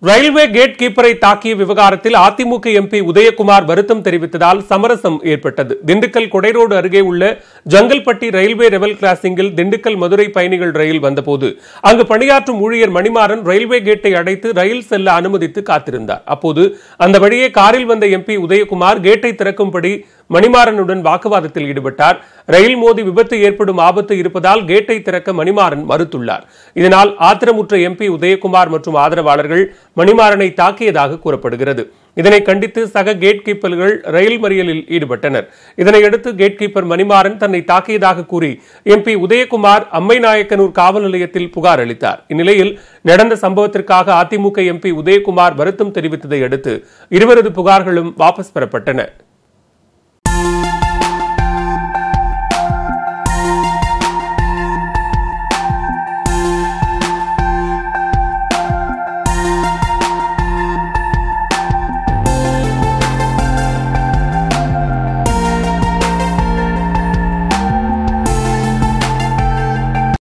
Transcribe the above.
railway gate கீப்பரை தாக்கிய விவகாரத்தில் AIADMK MP Udhayakumar வருத்தம் தெரிவித்ததால் சமரசம் ஏற்பட்டது திண்டுக்கல் கொடைரோடு அருகே உள்ள ஜங்கல்பட்டி ரயில்வே ரெவல் கிராசிங்கில் திண்டுக்கல் மதுரை பயணிகள் ரயில் வந்தபோது அங்கு பணியாற்றும் ஊழியர் மணிமாறன் ரயில்வே கேட்டை அடைத்து ரயில் செல்ல அனுமதித்து காத்திருந்தார் அப்போது அந்த வழியே காரில் வந்த எம்பி உதயகுமார் கேட்டை திறக்கும்படி மணிமாறனுடன் வாக்குவாதத்தில் ஈடுபட்டார் ரயில் மோதி விபத்து ஏற்படும் ஆபத்து இருப்பதால் கேட்டை திறக்க மணிமாறன் மறுத்துள்ளார் இதனால் ஆத்திரமுற்ற எம்பி உதயகுமார் மற்றும் ஆதரவாளர்கள் மணிமாறனை தாக்கியதாக கூறப்படுகிறது இதனை கண்டித்து சக கேட் கீப்பர்கள் ரயில் மறியலில் ஈடுபட்டனர் இதனையடுத்து கேட் கீப்பர் மணிமாறன் தன்னை தாக்கியதாக கூறி எம்பி உதயகுமார் அம்மைநாயக்கனூர் காவல் நிலையத்தில் புகார் அளித்தார் இந்நிலையில் நடந்த சம்பவத்திற்காக அதிமுக எம்பி உதயகுமார் வருத்தம் தெரிவித்ததை அடுத்து இருவரது புகார்களும் வாபஸ் பெறப்பட்டன